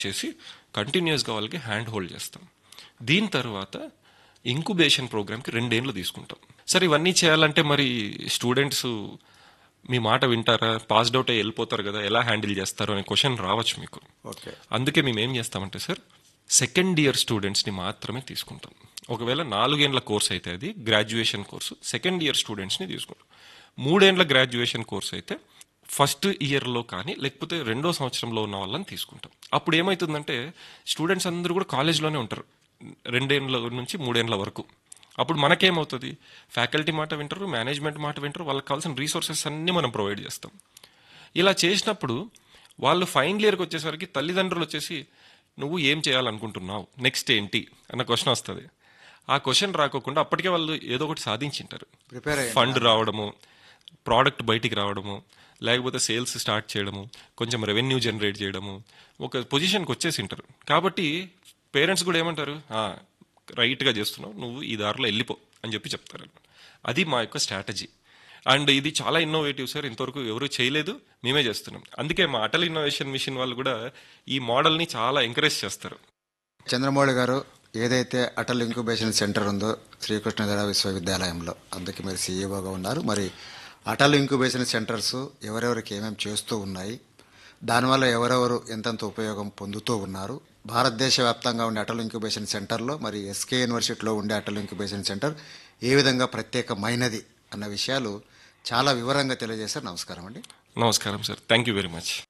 చేసి కంటిన్యూస్గా వాళ్ళకి హ్యాండ్ హోల్డ్ చేస్తాం దీని తర్వాత ఇంకుబేషన్ ప్రోగ్రామ్కి రెండేళ్ళు తీసుకుంటాం సరే ఇవన్నీ చేయాలంటే మరి స్టూడెంట్స్ మీ మాట వింటారా పాస్డ్ అవుట్ అయ్యి వెళ్ళిపోతారు కదా ఎలా హ్యాండిల్ చేస్తారు అనే క్వశ్చన్ రావచ్చు మీకు ఓకే అందుకే మేము ఏం చేస్తామంటే సార్ సెకండ్ ఇయర్ స్టూడెంట్స్ని మాత్రమే తీసుకుంటాం ఒకవేళ నాలుగేండ్ల కోర్స్ అయితే అది గ్రాడ్యుయేషన్ కోర్సు సెకండ్ ఇయర్ స్టూడెంట్స్ని తీసుకుంటాం మూడేండ్ల గ్రాడ్యుయేషన్ కోర్స్ అయితే ఫస్ట్ ఇయర్లో కానీ లేకపోతే రెండో సంవత్సరంలో ఉన్న వాళ్ళని తీసుకుంటాం అప్పుడు ఏమవుతుందంటే స్టూడెంట్స్ అందరూ కూడా కాలేజ్లోనే ఉంటారు రెండేండ్ల నుంచి మూడేండ్ల వరకు అప్పుడు మనకేమవుతుంది ఫ్యాకల్టీ మాట వింటారు మేనేజ్మెంట్ మాట వింటారు వాళ్ళకి కావాల్సిన రీసోర్సెస్ అన్నీ మనం ప్రొవైడ్ చేస్తాం ఇలా చేసినప్పుడు వాళ్ళు ఫైనల్ ఇయర్కి వచ్చేసరికి తల్లిదండ్రులు వచ్చేసి నువ్వు ఏం చేయాలనుకుంటున్నావు నెక్స్ట్ ఏంటి అన్న క్వశ్చన్ వస్తుంది ఆ క్వశ్చన్ రాకోకుండా అప్పటికే వాళ్ళు ఏదో ఒకటి సాధించింటారు ప్రిపేర్ అయ్యి ఫండ్ రావడము ప్రోడక్ట్ బయటికి రావడము లేకపోతే సేల్స్ స్టార్ట్ చేయడము కొంచెం రెవెన్యూ జనరేట్ చేయడము ఒక పొజిషన్కి వచ్చేసి ఉంటారు కాబట్టి పేరెంట్స్ కూడా ఏమంటారు "ఆ, రైట్గా చేస్తున్నావు నువ్వు ఈ దారిలో వెళ్ళిపో అని చెప్పి చెప్తారు అది మా యొక్క స్ట్రాటజీ అండ్ ఇది చాలా ఇన్నోవేటివ్ సార్ ఇంతవరకు ఎవరు చేయలేదు మేమే చేస్తున్నాం అందుకే మా అటల్ ఇన్నోవేషన్ మిషన్ వాళ్ళు కూడా ఈ మోడల్ని చాలా ఎంకరేజ్ చేస్తారు చంద్రమౌళి గారు ఏదైతే అటల్ ఇంక్యుబేషన్ సెంటర్ ఉందో శ్రీకృష్ణదేవ విశ్వవిద్యాలయంలో అందుకే మీరు సీఈఓగా ఉన్నారు మరి అటల్ ఇంక్యుబేషన్ సెంటర్స్ ఎవరెవరికి ఏమేమి చేస్తూ ఉన్నాయి దానివల్ల ఎవరెవరు ఎంతెంత ఉపయోగం పొందుతూ ఉన్నారు భారతదేశ వ్యాప్తంగా ఉండే అటల్ ఇంక్యుబేషన్ సెంటర్లో మరి ఎస్కే యూనివర్సిటీలో ఉండే అటల్ ఇంక్యుబేషన్ సెంటర్ ఏ విధంగా ప్రత్యేకమైనది అన్న విషయాలు చాలా వివరంగా తెలియజేశారు నమస్కారం అండి నమస్కారం sir thank you very much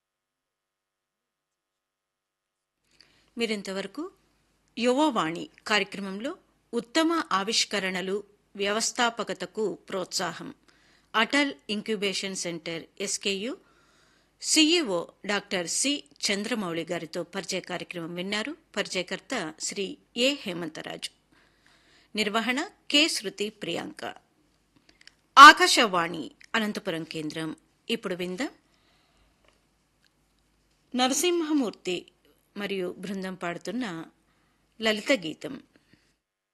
మీరింతవరకు యువవాణి కార్యక్రమంలో ఉత్తమ ఆవిష్కరణలు వ్యవస్థాపకతకు ప్రోత్సాహం Atal incubation centre SKU CEO doctor C Chandramouli గారితో పరిచయ కార్యక్రమం విన్నారు పరిచయకర్త శ్రీ ఏ హేమంతరాజు నిర్వహణ కె శృతి ప్రియాంక ఆకాశవాణి అనంతపురం కేంద్రం ఇప్పుడు విందాం నరసింహమూర్తి మరియు బృందం పాడుతున్న లలిత గీతం